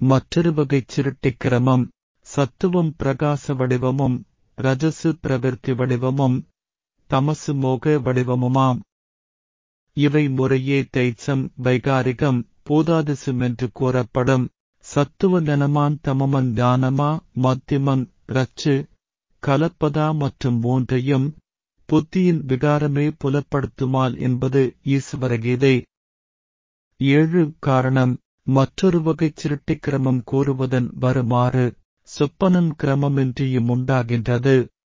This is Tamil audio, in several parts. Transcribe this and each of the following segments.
மற்றொரு வகைச் சிருட்டிக் கிரமம் சத்துவம் பிரகாச வடிவமும் ரஜசு பிரவிற்த்தி வடிவமும் தமசு மோக வடிவமுமாம் இவை முறையே தைச்சம் வைகாரிகம் பூதாதிசம் என்று கூறப்படும் சத்துவ நனமான் தமமன் ஞானமா மத்தியமன் ரச்சு கலப்பதா மற்றும் மூன்றையும் புத்தியின் விகாரமே புலப்படுத்துமால் என்பது ஈஸ்வரகீதை ஏழு காரணம் மற்றொரு வகைச் சிருட்டிக் கிரமம் கூறுவதன் வருமாறு சொப்பனன் கிரமமின்றியும் உண்டாகின்றது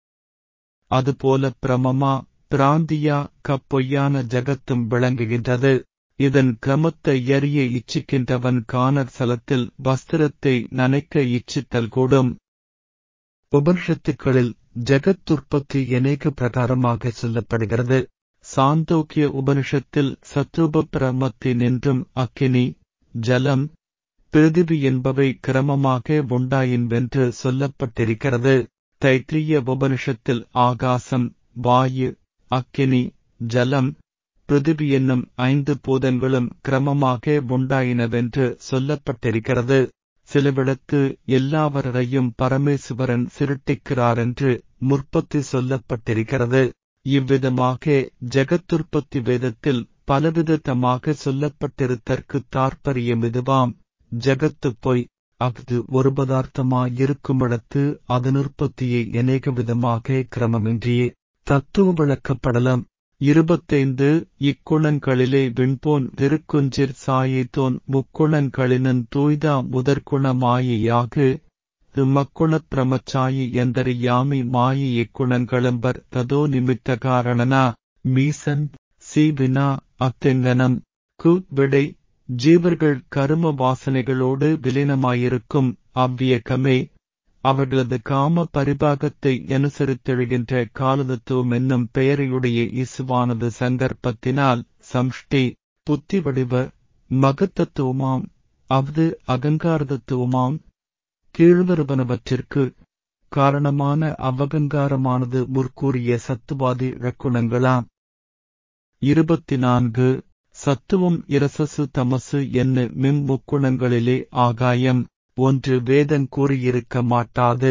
அதுபோல பிரமமா பிராந்தியா கப்பொய்யான ஜகத்தும் விளங்குகின்றது இதன் கிரமத்தை எறிய இச்சிக்கின்றவன் காணற் சலத்தில் வஸ்திரத்தை நனைக்க இச்சித்தல் கூடும் உபனிஷத்துக்களில் ஜெகத்துற்பத்தி அநேக பிரகாரமாக சொல்லப்படுகிறது சாந்தோக்கிய உபனிஷத்தில் சத்ருப பிரமத்தினின்றும் அக்கினி ஜலம் பிருதிவி என்பவை கிரமமாக உண்டாயின் வென்று சொல்லப்பட்டிருக்கிறது தைத்திரிய உபனிஷத்தில் ஆகாசம் வாயு அக்கினி ஜலம் பிருதிவி என்னும் ஐந்து பூதங்களும் கிரமமாக உண்டாயினவென்று சொல்லப்பட்டிருக்கிறது சிலவிடத்து எல்லாவரையும் பரமேசுவரன் சிருட்டிக்கிறாரென்று முற்பத்தி சொல்லப்பட்டிருக்கிறது இவ்விதமாக ஜெகத்துற்பத்தி வேதத்தில் பலவிதத்தமாக சொல்லப்பட்டிருத்தற்கு தாற்பயம் இதுவாம் ஜெகத்து பொய் அஃது ஒரு பதார்த்தமாயிருக்குமிடத்து அதனுற்பத்தியை அநேக விதமாக கிரமமின்றியே தத்துவ விளக்கப்படலாம் இருபத்தைந்து இக்குணங்களிலே விண்போன் திருக்குஞ்சிற் சாயைத்தோன் முக்குணங்களினன் தூய்தா முதற்குணமாயியாகு மக்குணப் பிரமச்சாயி எந்தறியாமி மாயி இக்குணங்களம்பர் ததோ நிமித்த காரணனா மீசன் சீவினா அத்தெங்கனம் கு விடை ஜீவர்கள் கரும வாசனைகளோடு விலீனமாயிருக்கும் அவ்வியக்கமே அவர்களது காம பரிபாகத்தை அனுசரித்தெழுகின்ற காலதத்துவம் என்னும் பெயரையுடைய இசுவானது சங்கற்பத்தினால் சம்ஷ்டி புத்தி வடிவ மகத்தத்துவமாம் அவது அகங்காரதத்துவமாம் கீழ்வருவனவற்றிற்கு காரணமான அவ்வகங்காரமானது முற்கூறிய சத்துவாதி இழக்குணங்களாம் இருபத்தி நான்கு சத்துவம் இரசசு தமசு என்ன மிம் முக்குணங்களிலே ஆகாயம் ஒன்று வேதன் கூறியிருக்க மாட்டாது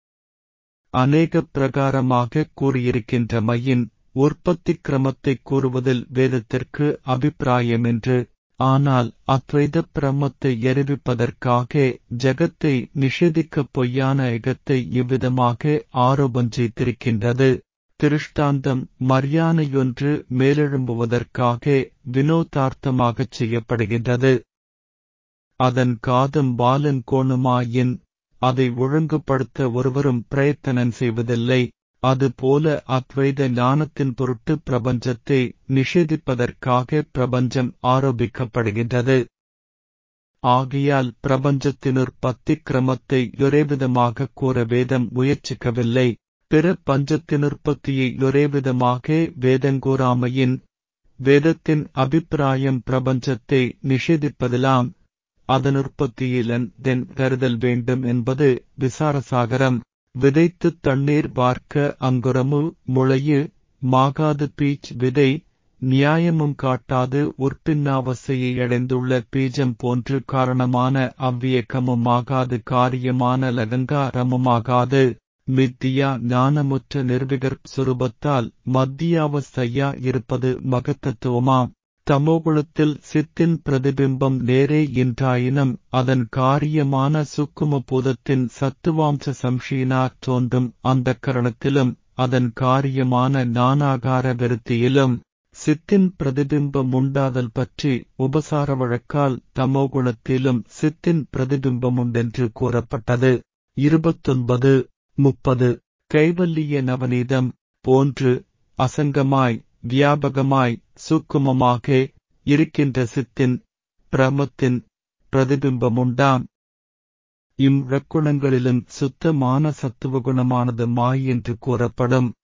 அநேக பிரகாரமாக கூறியிருக்கின்ற மையின் உற்பத்தி கிரமத்தைக் கூறுவதில் வேதத்திற்கு அபிப்பிராயமென்று ஆனால் அத்வைத பிரமத்தை எரிவிப்பதற்காக ஜகத்தை நிஷேதிக்கப் பொய்யான ஏகத்தை இவ்விதமாக ஆரோபம் செய்திருக்கின்றது திருஷ்டாந்தம் மரியானையொன்று மேலெழும்புவதற்காக வினோதார்த்தமாகச் செய்யப்படுகின்றது அதன் காதும் பாலன் கோணுமாயின் அதை ஒழுங்குபடுத்த ஒருவரும் பிரயத்தனம் செய்வதில்லை அதுபோல அத்வைத ஞானத்தின் பொருட்டு பிரபஞ்சத்தை நிஷேதிப்பதற்காக பிரபஞ்சம் ஆரோபிக்கப்படுகின்றது ஆகையால் பிரபஞ்சத்தினுற்பத்தி கிரமத்தை ஒரேவிதமாக கூற வேதம் முயற்சிக்கவில்லை பிற பஞ்சத்தினுற்பத்தியை ஒரேவிதமாக வேதங்கூறாமையின் வேதத்தின் அபிப்பிராயம் பிரபஞ்சத்தை நிஷேதிப்பதிலாம் அதனுற்பத்தியிலன் தென் கருதல் வேண்டும் என்பது விசாரசாகரம் விதைத்து தண்ணீர் பார்க்க அங்குரமு முளையு மாகாது பீச் விதை நியாயமும் காட்டாது உற்பின்னாவசையை அடைந்துள்ள பீஜம் போன்று காரணமான அவ்வியக்கமுமாகாது காரியமான லகங்காரமுமாகாது மித்தியா ஞானமுற்ற நிர்விகர் சுரூபத்தால் மத்தியாவஸ்தையா இருப்பது மகத்தத்துவமாம் தமோகுலத்தில் சித்தின் பிரதிபிம்பம் நேரே என்றாயினும் அதன் காரியமான சுக்கும பூதத்தின் சத்துவாம்ச சம்ஷீனார் தோன்றும் அந்த கரணத்திலும் அதன் காரியமான நானாகார விருத்தியிலும் சித்தின் பிரதிபிம்பம் உண்டாதல் பற்றி உபசார வழக்கால் தமோகுணத்திலும் சித்தின் பிரதிபிம்பமுண்டென்று கூறப்பட்டது இருபத்தொன்பது முப்பது கைவல்லிய நவநீதம் போன்று அசங்கமாய் வியாபகமாய் சூக்குமமாக இருக்கின்ற சித்தின் பிரமத்தின் பிரதிபிம்பமுண்டாம் இம் இழக்குணங்களிலும் சுத்தமான சத்துவகுணமானது மாய் என்று கூறப்படும்